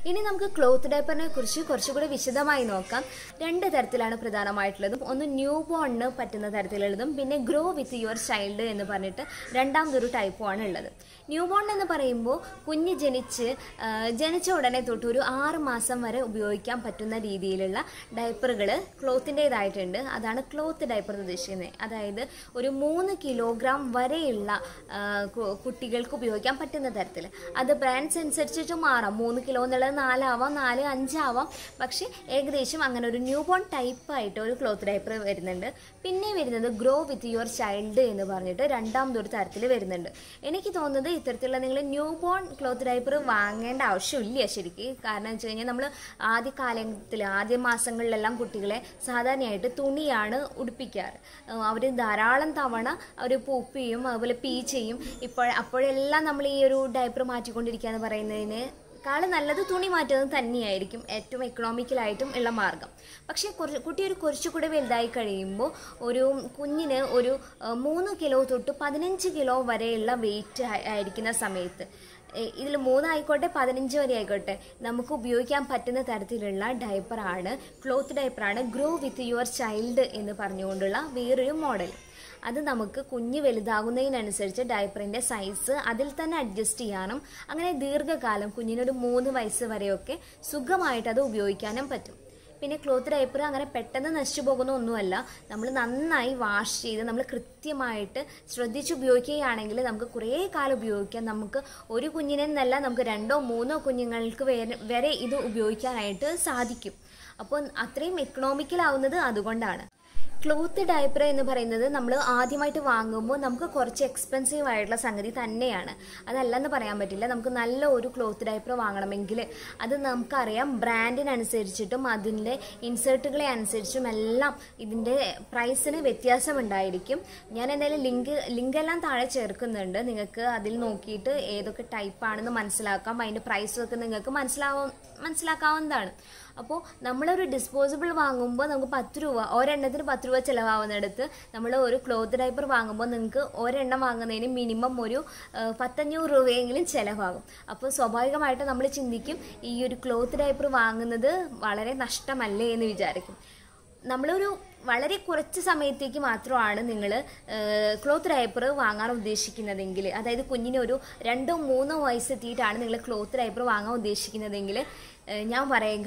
ഇനി നമുക്ക് ക്ലോത്ത് ഡയപ്പറിനെ കുറിച്ച് കുറച്ചുകൂടി വിശദമായി നോക്കാം രണ്ട് തരത്തിലാണ് പ്രധാനമായിട്ടുള്ളതും ഒന്ന് ന്യൂ ബോണിന് പറ്റുന്ന തരത്തിലുള്ളതും പിന്നെ ഗ്രോ വിത്ത് യുവർ ചൈൽഡ് എന്ന് പറഞ്ഞിട്ട് രണ്ടാമതൊരു ടൈപ്പുമാണ് ഉള്ളത് ന്യൂ ബോൺ എന്ന് പറയുമ്പോൾ കുഞ്ഞ് ജനിച്ച് ആ, ജനിച്ച ഉടനെ തൊട്ട് ഒരു ആറ് മാസം വരെ ഉപയോഗിക്കാൻ പറ്റുന്ന രീതിയിലുള്ള ഡയപ്പറുകൾ ക്ലോത്തിൻ്റെതായിട്ടുണ്ട് അതാണ് ക്ലോത്ത് ഡയപ്പർ എന്ന് ഉദ്ദേശിക്കുന്നത് അതായത് ഒരു മൂന്ന് കിലോഗ്രാം വരെയുള്ള ആ, കു- കുട്ടികൾക്ക് ഉപയോഗിക്കാൻ പറ്റുന്ന തരത്തിൽ അത് ബ്രാൻഡ്സ് അനുസരിച്ചിട്ട് മാറാം മൂന്ന് കിലോ എന്നുള്ളത് നാലാവാം നാല് അഞ്ചാവാം പക്ഷേ ഏകദേശം അങ്ങനെ ഒരു ന്യൂ ബോൺ ടൈപ്പായിട്ട് ഒരു ക്ലോത്ത് ഡയപ്പർ വരുന്നുണ്ട് പിന്നെ വരുന്നത് ഗ്രോ വിത്ത് യുവർ ചൈൽഡ് എന്ന് പറഞ്ഞിട്ട് രണ്ടാമതൊരു തരത്തിൽ വരുന്നുണ്ട് എനിക്ക് തോന്നുന്നത് ഇത്തരത്തിലുള്ള നിങ്ങൾ ന്യൂ ബോൺ ക്ലോത്ത് ഡയപ്പർ വാങ്ങേണ്ട ആവശ്യമില്ല ശരിക്ക് കാരണം വെച്ച് കഴിഞ്ഞാൽ നമ്മൾ ആദ്യ കാലത്തിൽ ആദ്യ മാസങ്ങളിലെല്ലാം കുട്ടികളെ സാധാരണയായിട്ട് തുണിയാണ് ഉടുപ്പിക്കാറ് അവർ ധാരാളം തവണ അവർ പൂപ്പ് ചെയ്യും അതുപോലെ പീ ചെയ്യും ഇപ്പോൾ അപ്പോഴെല്ലാം നമ്മൾ ഈ ഒരു ഡയപ്പർ മാറ്റിക്കൊണ്ടിരിക്കുക എന്ന് പറയുന്നതിന് കാള് നല്ലത് തുണി മാറ്റുന്നത് തന്നെയായിരിക്കും ഏറ്റവും എക്കണോമിക്കലായിട്ടും ഉള്ള മാർഗം പക്ഷേ കുറച്ച് കുട്ടി ഒരു കുറച്ചുകൂടെ വലുതായി കഴിയുമ്പോൾ ഒരു കുഞ്ഞിന് ഒരു ആ, മൂന്ന് കിലോ തൊട്ട് പതിനഞ്ച് കിലോ വരെയുള്ള വെയിറ്റ് ആയിരിക്കുന്ന സമയത്ത് ഇതിൽ മൂന്നായിക്കോട്ടെ പതിനഞ്ച് വരെ ആയിക്കോട്ടെ നമുക്ക് ഉപയോഗിക്കാൻ പറ്റുന്ന തരത്തിലുള്ള ഡയപ്പറാണ് ക്ലോത്ത് ഡയപ്പറാണ് ഗ്രോ വിത്ത് യുവർ ചൈൽഡ് എന്ന് പറഞ്ഞുകൊണ്ടുള്ള വേറൊരു മോഡൽ അത് നമുക്ക് കുഞ്ഞ് വലുതാകുന്നതിനനുസരിച്ച് ഡയപ്പറിൻ്റെ സൈസ് അതിൽ തന്നെ അഡ്ജസ്റ്റ് ചെയ്യാനും അങ്ങനെ ദീർഘകാലം കുഞ്ഞിനൊരു മൂന്ന് വയസ്സ് വരെയൊക്കെ സുഖമായിട്ട് അത് ഉപയോഗിക്കാനും പറ്റും പിന്നെ ക്ലോത്ത് ഡയപ്പർ അങ്ങനെ പെട്ടെന്ന് നശിച്ചു പോകുന്ന ഒന്നുമല്ല നമ്മൾ നന്നായി വാഷ് ചെയ്ത് നമ്മൾ കൃത്യമായിട്ട് ശ്രദ്ധിച്ച് ഉപയോഗിക്കുകയാണെങ്കിൽ നമുക്ക് കുറേ കാലം ഉപയോഗിക്കാം നമുക്ക് ഒരു കുഞ്ഞിനെന്നല്ല നമുക്ക് രണ്ടോ മൂന്നോ കുഞ്ഞുങ്ങൾക്ക് വരെ വരെ ഇത് ഉപയോഗിക്കാനായിട്ട് സാധിക്കും അപ്പോൾ അത്രയും എക്കണോമിക്കൽ ആവുന്നത് അതുകൊണ്ടാണ് ക്ലോത്ത് ഡയപ്പർ എന്ന് പറയുന്നത് നമ്മൾ ആദ്യമായിട്ട് വാങ്ങുമ്പോൾ നമുക്ക് കുറച്ച് എക്സ്പെൻസീവ് ആയിട്ടുള്ള സംഗതി തന്നെയാണ് അതല്ലെന്ന് പറയാൻ പറ്റില്ല നമുക്ക് നല്ല ഒരു ക്ലോത്ത് ഡയപ്പർ വാങ്ങണമെങ്കിൽ അത് നമുക്കറിയാം ബ്രാൻഡിനനുസരിച്ചിട്ടും അതിൻ്റെ ഇൻസേർട്ടുകളെ അനുസരിച്ചും എല്ലാം ഇതിൻ്റെ പ്രൈസിന് വ്യത്യാസമുണ്ടായിരിക്കും ഞാൻ എന്തായാലും ലിങ്ക് ലിങ്ക് എല്ലാം താഴെ ചേർക്കുന്നുണ്ട് നിങ്ങൾക്ക് അതിൽ നോക്കിയിട്ട് ഏതൊക്കെ ടൈപ്പാണെന്ന് മനസ്സിലാക്കാം അതിൻ്റെ പ്രൈസൊക്കെ നിങ്ങൾക്ക് മനസ്സിലാവും മനസ്സിലാക്കാവുന്നതാണ് അപ്പോൾ നമ്മളൊരു ഡിസ്പോസിബിൾ വാങ്ങുമ്പോൾ നമുക്ക് പത്ത് രൂപ ഒരെണ്ണത്തിന് പത്ത് രൂപ ചിലവാകുന്നിടത്ത് നമ്മൾ ഒരു ക്ലോത്ത് ഡൈപ്പർ വാങ്ങുമ്പോൾ നിങ്ങൾക്ക് ഒരെണ്ണം വാങ്ങുന്നതിന് മിനിമം ഒരു ആ, പത്തഞ്ഞൂറ് രൂപയെങ്കിലും ചിലവാകും അപ്പോൾ സ്വാഭാവികമായിട്ട് നമ്മൾ ചിന്തിക്കും ഈ ഒരു ക്ലോത്ത് ഡൈപ്പർ വാങ്ങുന്നത് വളരെ നഷ്ടമല്ലേ എന്ന് വിചാരിക്കും നമ്മളൊരു വളരെ കുറച്ച് സമയത്തേക്ക് മാത്രമാണ് നിങ്ങൾ ക്ലോത്ത് ഡയപ്പർ വാങ്ങാൻ ഉദ്ദേശിക്കുന്നതെങ്കിൽ അതായത് കുഞ്ഞിന് ഒരു രണ്ടോ മൂന്നോ വയസ്സ് എത്തിയിട്ടാണ് നിങ്ങൾ ക്ലോത്ത് ഡയപ്പർ വാങ്ങാൻ ഉദ്ദേശിക്കുന്നതെങ്കിൽ ഏഹ് ഞാൻ പറയുക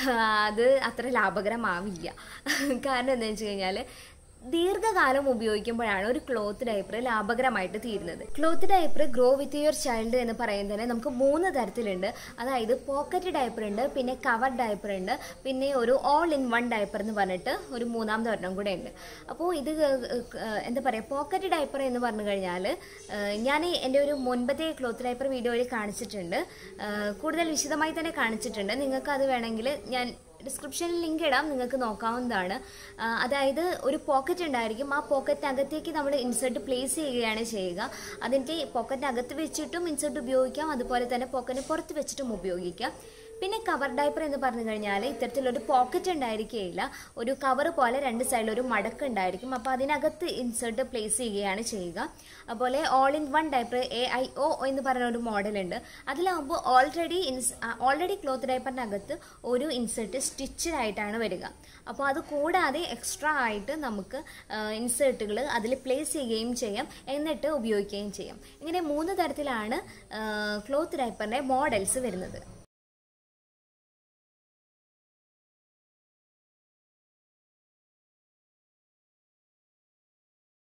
അത് അത്ര ലാഭകരമാവില്ല കാരണം എന്താണെന്ന് വെച്ച് കഴിഞ്ഞാൽ ദീർഘകാലം ഉപയോഗിക്കുമ്പോഴാണ് ഒരു ക്ലോത്ത് ഡയപ്പർ ലാഭകരമായിട്ട് തീരുന്നത് cloth diaper grow with your child എന്ന് പറയുന്നതിന് നമുക്ക് മൂന്ന് തരത്തിലുണ്ട് അതായത് പോക്കറ്റ് ഡയപ്പർ ഉണ്ട് പിന്നെ കവർ ഡയപ്പർ ഉണ്ട് പിന്നെ ഒരു ഓൾ ഇൻ വൺ ഡയപ്പർ എന്ന് പറഞ്ഞിട്ട് ഒരു മൂന്നാമത്തെ ഒരെണ്ണം കൂടെ ഉണ്ട് അപ്പോൾ ഇത് ഏഹ്, എന്താ പറയുക പോക്കറ്റ് ഡയപ്പർ എന്ന് പറഞ്ഞു കഴിഞ്ഞാൽ ഞാൻ എൻ്റെ ഒരു മുൻപത്തെ ക്ലോത്ത് ഡയപ്പർ വീഡിയോയിൽ കാണിച്ചിട്ടുണ്ട് ഏഹ്, കൂടുതൽ വിശദമായി തന്നെ കാണിച്ചിട്ടുണ്ട് നിങ്ങൾക്ക് അത് വേണമെങ്കിൽ ഞാൻ ഡിസ്ക്രിപ്ഷനിൽ ലിങ്ക് ഇടാം നിങ്ങൾക്ക് നോക്കാവുന്നതാണ് ആ, അതായത് ഒരു പോക്കറ്റ് ഉണ്ടായിരിക്കും ആ പോക്കറ്റിനകത്തേക്ക് നമ്മൾ ഇൻസേർട്ട് പ്ലേസ് ചെയ്യുകയാണ് ചെയ്യുക അതിൻ്റെ പോക്കറ്റിനകത്ത് വെച്ചിട്ടും ഇൻസേർട്ട് ഉപയോഗിക്കാം അതുപോലെ തന്നെ പോക്കറ്റിന് പുറത്ത് വെച്ചിട്ടും ഉപയോഗിക്കാം പിന്നെ കവർ ഡയപ്പർ എന്ന് പറഞ്ഞു കഴിഞ്ഞാൽ ഇത്തരത്തിലൊരു പോക്കറ്റ് ഉണ്ടായിരിക്കുകയില്ല ഒരു കവർ പോലെ രണ്ട് സൈഡിൽ ഒരു മടക്ക് ഉണ്ടായിരിക്കും അപ്പോൾ അതിനകത്ത് ഇൻസേർട്ട് പ്ലേസ് ചെയ്യുകയാണ് ചെയ്യുക അതുപോലെ all in one diaper A I O എന്ന് പറയുന്ന ഒരു മോഡലുണ്ട് അതിലാകുമ്പോൾ ഓൾറെഡി ഇൻസ് ഓൾറെഡി ക്ലോത്ത് ഡയപ്പറിനകത്ത് ഒരു ഇൻസേർട്ട് സ്റ്റിച്ചഡ് ആയിട്ടാണ് വരിക അപ്പോൾ അത് കൂടാതെ എക്സ്ട്രാ ആയിട്ട് നമുക്ക് ഇൻസേർട്ടുകൾ അതിൽ പ്ലേസ് ചെയ്യുകയും ചെയ്യാം എന്നിട്ട് ഉപയോഗിക്കുകയും ചെയ്യാം ഇങ്ങനെ മൂന്ന് തരത്തിലാണ് ക്ലോത്ത് ഡയപ്പറിൻ്റെ മോഡൽസ് വരുന്നത്